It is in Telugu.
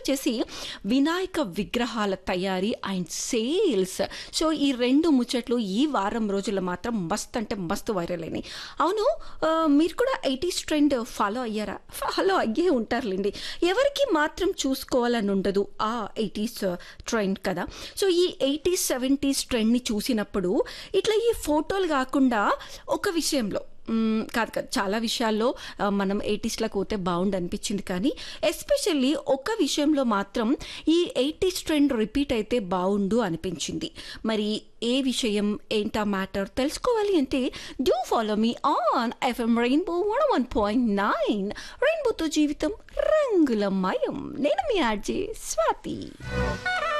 వచ్చేసి వినాయక విగ్రహాల తయారీ అండ్ సేల్స్ సో ఈ రెండు ముచ్చట్లు ఈ వారం రోజుల్లో మాత్రం మస్త్ అంటే మస్తు వైరల్ అయినాయి అవును ఆ, మీరు కూడా ఎయిటీస్ ట్రెండ్ ఫాలో అయ్యారా ఫాలో అయ్యే ఉంటారులేండి ఎవరికి మాత్రం చూసుకోవాలని ఉండదు ఆ ఎయిటీస్ ట్రెండ్ కదా సో ఈ ఎయిటీస్ సెవెంటీస్ ట్రెండ్ని చూసినప్పుడు ఇట్లా ఈ ఫోటోలు కాకుండా ఒక విషయంలో మ్మ్, కాదు కాదు చాలా విషయాల్లో ఆ, మనం ఎయిటీస్లోకి పోతే బాగుండు అనిపించింది కానీ ఎస్పెషల్లీ ఒక విషయంలో మాత్రం ఈ ఎయిటీస్ ట్రెండ్ రిపీట్ అయితే బాగుండు అనిపించింది మరి ఏ విషయం ఏంటా మ్యాటర్ తెలుసుకోవాలి అంటే do follow me on FM rainbow one one point nine రెయిన్బోతో జీవితం రంగులమయం నేను మీ ఆర్జే స్వాతి